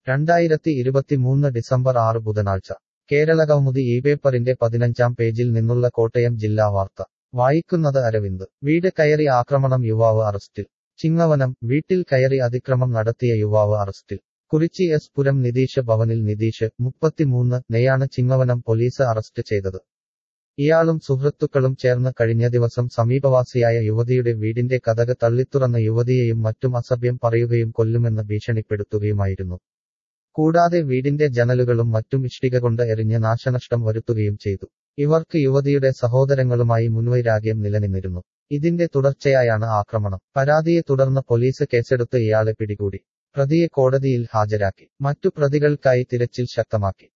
രണ്ടായിരത്തി ഇരുപത്തിമൂന്ന് ഡിസംബർ ആറ് ബുധനാഴ്ച കേരള കൗമുദി ഈ പേപ്പറിന്റെ പതിനഞ്ചാം പേജിൽ നിന്നുള്ള കോട്ടയം ജില്ലാ വാർത്ത വായിക്കുന്നത് അരവിന്ദ് വീട് കയറി ആക്രമണം യുവാവ് അറസ്റ്റിൽ ചിങ്ങവനം വീട്ടിൽ കയറി അതിക്രമം നടത്തിയ യുവാവ് അറസ്റ്റിൽ കുറിച്ചി എസ് പുരം നിതീഷ് ഭവനിൽ നിതീഷ് മുപ്പത്തിമൂന്ന് നെയാണ് ചിങ്ങവനം പോലീസ് അറസ്റ്റ് ചെയ്തത് ഇയാളും സുഹൃത്തുക്കളും ചേർന്ന് കഴിഞ്ഞ ദിവസം സമീപവാസിയായ യുവതിയുടെ വീടിന്റെ കഥക് തള്ളിത്തുറന്ന യുവതിയെയും മറ്റും അസഭ്യം പറയുകയും കൊല്ലുമെന്ന് ഭീഷണിപ്പെടുത്തുകയുമായിരുന്നു കൂടാതെ വീടിന്റെ ജനലുകളും മറ്റും ഇഷ്ടിക കൊണ്ട് എറിഞ്ഞ് നാശനഷ്ടം വരുത്തുകയും ചെയ്തു ഇവർക്ക് യുവതിയുടെ സഹോദരങ്ങളുമായി മുൻവൈരാഗ്യം നിലനിന്നിരുന്നു ഇതിന്റെ തുടർച്ചയായാണ് ആക്രമണം പരാതിയെ തുടർന്ന് പോലീസ് കേസെടുത്ത് ഇയാളെ പിടികൂടി പ്രതിയെ കോടതിയിൽ ഹാജരാക്കി മറ്റു പ്രതികൾക്കായി തിരച്ചിൽ ശക്തമാക്കി